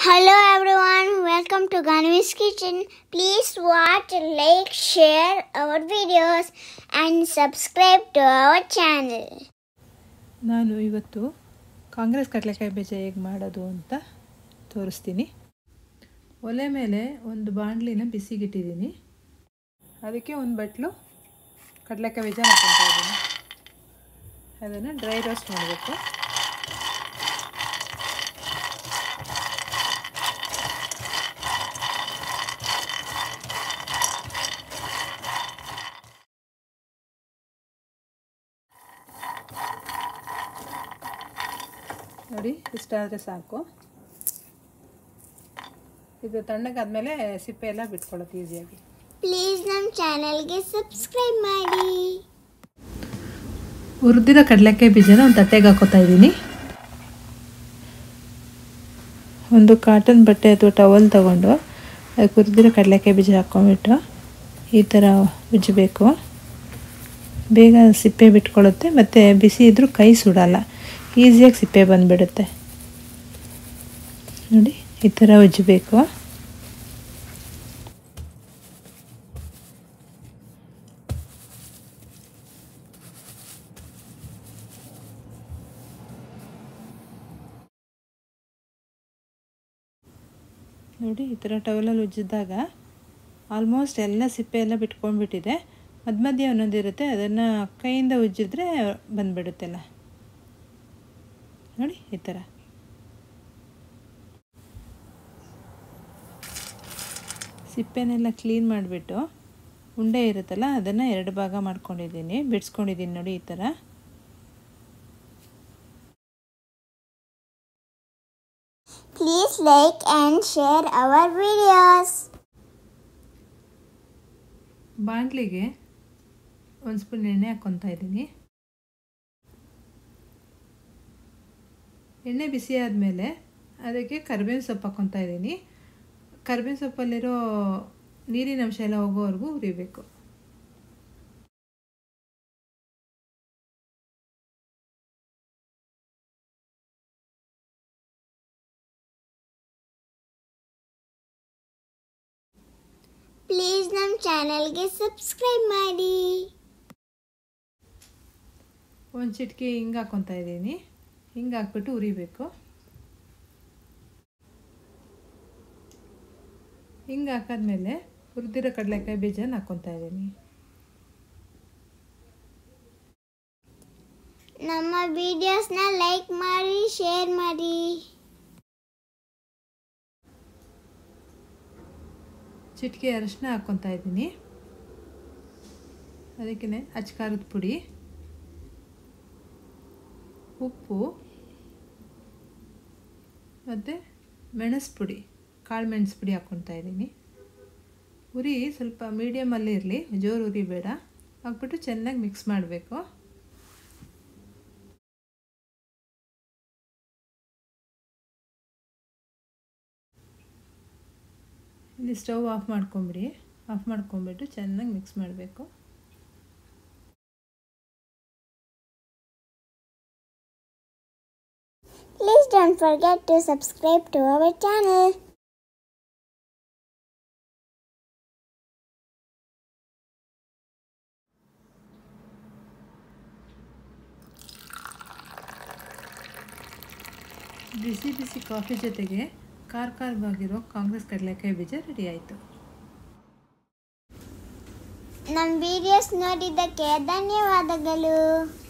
Hello everyone, welcome to Ganvi's Kitchen. Please watch, like, share our videos and subscribe to our channel. ನಾನು ಇವತ್ತು ಕಾಂಗ್ರೆಸ್ ಕಡಲೆಕಾಯಿ ಬೀಜ ಹೇಗೆ ಮಾಡೋದು ಅಂತ ತೋರಿಸ್ತೀನಿ ಒಲೆ ಮೇಲೆ ಒಂದು ಬಾಣಲಿನ ಬಿಸಿಗಿಟ್ಟಿದ್ದೀನಿ ಅದಕ್ಕೆ ಒಂದು ಬಟ್ಲು ಕಡಲೆಕಾಯಿ ಬೀಜ ಹಾಕೊತಾ ಇದ್ದೀನಿ ಅದನ್ನು ಡ್ರೈ ರೋಸ್ಟ್ ಮಾಡಬೇಕು ನೋಡಿ ಇಷ್ಟಾದರೆ ಸಾಕು ಇದು ತಣ್ಣಗಾದ್ಮೇಲೆ ಸಿಪ್ಪೆ ಎಲ್ಲ ಬಿಟ್ಕೊಳ್ಳುತ್ತೆ ಈಸಿಯಾಗಿ ಪ್ಲೀಸ್ ನಮ್ಮ ಚಾನಲ್ಗೆ ಸಬ್ಸ್ಕ್ರೈಬ್ ಮಾಡಿ ಹುರಿದಿರೋ ಕಡಲೆಕಾಯಿ ಬೀಜನ ಒಂದು ತಟ್ಟೆಗೆ ಹಾಕೋತಾ ಇದ್ದೀನಿ ಒಂದು ಕಾಟನ್ ಬಟ್ಟೆ ಅಥವಾ ಟವಲ್ ತಗೊಂಡು ಅದಕ್ಕೆ ಹುರಿದಿರೋ ಕಡಲೆಕಾಯಿ ಬೀಜ ಹಾಕ್ಕೊಂಬಿಟ್ಟು ಈ ಥರ ಉಜ್ಜಬೇಕು ಬೇಗ ಸಿಪ್ಪೆ ಬಿಟ್ಕೊಳ್ಳುತ್ತೆ ಮತ್ತು ಬಿಸಿ ಇದ್ದರೂ ಕೈ ಸುಡಲ್ಲ ಈಸಿಯಾಗಿ ಸಿಪ್ಪೆ ಬಂದುಬಿಡುತ್ತೆ ನೋಡಿ ಈ ಥರ ಉಜ್ಜಬೇಕು ನೋಡಿ ಈ ಥರ ಟವಲಲ್ಲಿ ಉಜ್ಜಿದಾಗ ಆಲ್ಮೋಸ್ಟ್ ಎಲ್ಲ ಸಿಪ್ಪೆ ಎಲ್ಲ ಬಿಟ್ಕೊಂಡ್ಬಿಟ್ಟಿದೆ ಮಧ್ಯ ಮಧ್ಯೆ ಒಂದೊಂದು ಇರುತ್ತೆ ಅದನ್ನು ಕೈಯಿಂದ ಉಜ್ಜಿದ್ರೆ ಬಂದುಬಿಡುತ್ತೆಲ್ಲ ನೋಡಿ ಈ ಥರ ಸಿಪ್ಪೆನೆಲ್ಲ ಕ್ಲೀನ್ ಮಾಡಿಬಿಟ್ಟು ಉಂಡೆ ಇರುತ್ತಲ್ಲ ಅದನ್ನು ಎರಡು ಭಾಗ ಮಾಡ್ಕೊಂಡಿದ್ದೀನಿ ಬಿಡಿಸ್ಕೊಂಡಿದ್ದೀನಿ ನೋಡಿ ಈ ಥರ Please like and share our videos. ಬಾಣಲಿಗೆ ಒಂದು ಸ್ಪೂನ್ ಎಣ್ಣೆ ಹಾಕ್ಕೊತಾ ಇದ್ದೀನಿ ಎಣ್ಣೆ ಬಿಸಿ ಆದಮೇಲೆ ಅದಕ್ಕೆ ಕರಿಬೇವಿನ ಸೊಪ್ಪು ಹಾಕ್ಕೊತಾ ಇದ್ದೀನಿ ಕರಿಬೇವಿನ ಸೊಪ್ಪಲ್ಲಿರೋ ನೀರಿನ ಅಂಶ ಎಲ್ಲ ಹೋಗೋವರೆಗೂ ಹುರಿಬೇಕು ಪ್ಲೀಸ್ ನಮ್ಮ ಚಾನಲ್ಗೆ ಸಬ್ಸ್ಕ್ರೈಬ್ ಮಾಡಿ ಒಂದು ಚಿಟಿಕೆ ಹಿಂಗೆ ಹಾಕ್ಕೊತಾ ಇದ್ದೀನಿ ಹಿಂಗೆ ಹಾಕ್ಬಿಟ್ಟು ಉರಿಬೇಕು ಹಿಂಗೆ ಹಾಕಾದ್ಮೇಲೆ ಹುರಿದಿರೋ ಕಡಲೆಕಾಯಿ ಬೀಜನ ಹಾಕ್ಕೊತಾ ಇದ್ದೀನಿ ನಮ್ಮ ವಿಡಿಯೋಸ್ನ ಲೈಕ್ ಮಾಡಿ ಶೇರ್ ಮಾಡಿ ಚಿಟಿಕೆ ಅರಶಿನ ಹಾಕ್ಕೊತಾ ಇದ್ದೀನಿ ಅದಕ್ಕೆ ಅಚ್ಕಾರದ ಪುಡಿ ಉಪ್ಪು ಮತ್ತು ಮೆಣಸು ಪುಡಿ ಕಾಳು ಮೆಣಸು ಪುಡಿ ಹಾಕ್ಕೊತಾ ಇದ್ದೀನಿ ಉರಿ ಸ್ವಲ್ಪ ಮೀಡಿಯಮಲ್ಲಿ ಇರಲಿ ಜೋರು ಉರಿ ಬೇಡ ಹಾಕ್ಬಿಟ್ಟು ಚೆನ್ನಾಗಿ ಮಿಕ್ಸ್ ಮಾಡಬೇಕು ಇಲ್ಲಿ ಸ್ಟವ್ ಆಫ್ ಮಾಡ್ಕೊಂಬಿಡಿ ಆಫ್ ಮಾಡ್ಕೊಂಬಿಟ್ಟು ಚೆನ್ನಾಗಿ ಮಿಕ್ಸ್ ಮಾಡಬೇಕು Please don't forget to subscribe to our channel. ಬಿಸಿ ಬಿಸಿ ಕಾಫಿ ಜೊತೆಗೆ ಖಾರ ಖಾರವಾಗಿರೋ ಕಾಂಗ್ರೆಸ್ ಕಡಲೆಕಾಯಿ ಬೀಜ ರೆಡಿ ಆಯಿತು ನಮ್ಮ ವಿಡಿಯೋಸ್ ನೋಡಿದ್ದಕ್ಕೆ ಧನ್ಯವಾದಗಳು